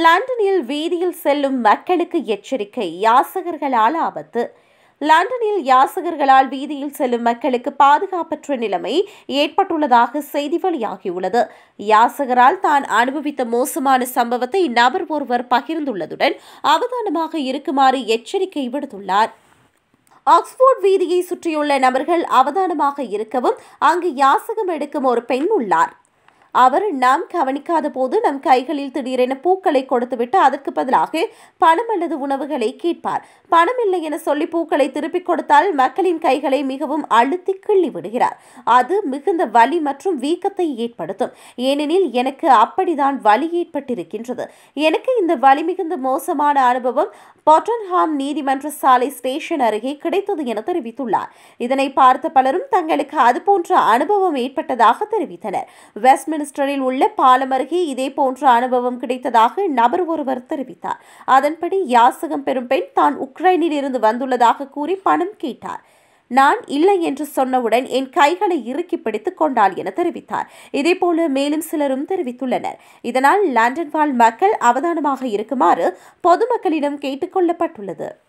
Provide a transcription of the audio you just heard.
லண்டனில் வீதியில் செல்லும் மக்களுக்கு எச்சரிக்கை யாசகர்களால் ஆபத்து லண்டனில் யாசகர்களால் வீதியில் செல்லும் மக்களுக்கு பாதுகாப்பற்ற நிலைமை ஏற்பட்டுள்ளதாக செய்தி வெளியாகியுள்ளது யாசகரால் தான் அனுபவித்த மோசமான சம்பவத்தை நபர் ஒருவர் பகிர்ந்துள்ளதுடன் அவதானமாக இருக்குமாறு எச்சரிக்கை விடுத்துள்ளார் ஆக்ஸ்போர்ட் வீதியை சுற்றியுள்ள நபர்கள் அவதானமாக இருக்கவும் அங்கு யாசகம் எடுக்கும் ஒரு பெண் உள்ளார் அவர் நாம் கவனிக்காத போது நம் கைகளில் திடீரென பூக்களை கொடுத்துவிட்டு அதற்கு பதிலாக பணம் அல்லது உணவுகளை கேட்பார் பணம் இல்லை என சொல்லி பூக்களை திருப்பிக் கொடுத்தால் மக்களின் கைகளை மிகவும் அழுத்தி கிள்ளி விடுகிறார் அது மிகுந்த வலி மற்றும் வீக்கத்தை ஏற்படுத்தும் ஏனெனில் எனக்கு அப்படிதான் வலி ஏற்பட்டிருக்கின்றது எனக்கு இந்த வலி மிகுந்த மோசமான அனுபவம் பாட்டன்ஹாம் நீதிமன்ற சாலை ஸ்டேஷன் அருகே கிடைத்தது என தெரிவித்துள்ளார் இதனை பார்த்த பலரும் தங்களுக்கு அதுபோன்ற அனுபவம் ஏற்பட்டதாக தெரிவித்தனர் வெஸ்ட்மினிஸ்டரில் உள்ள பாலம் அருகே இதே போன்ற அனுபவம் கிடைத்ததாக நபர் ஒருவர் தெரிவித்தார் அதன்படி யாசகம் பெறும் பெண் தான் உக்ரைனில் இருந்து வந்துள்ளதாக கூறி பணம் கேட்டார் நான் இல்லை என்று சொன்னவுடன் என் கைகளை இறுக்கி பிடித்துக் கொண்டாள் என தெரிவித்தார் இதேபோல மேலும் சிலரும் தெரிவித்துள்ளனர் இதனால் லண்டன் வாழ் மக்கள் அவதானமாக இருக்குமாறு பொதுமக்களிடம் கேட்டுக்கொள்ளப்பட்டுள்ளது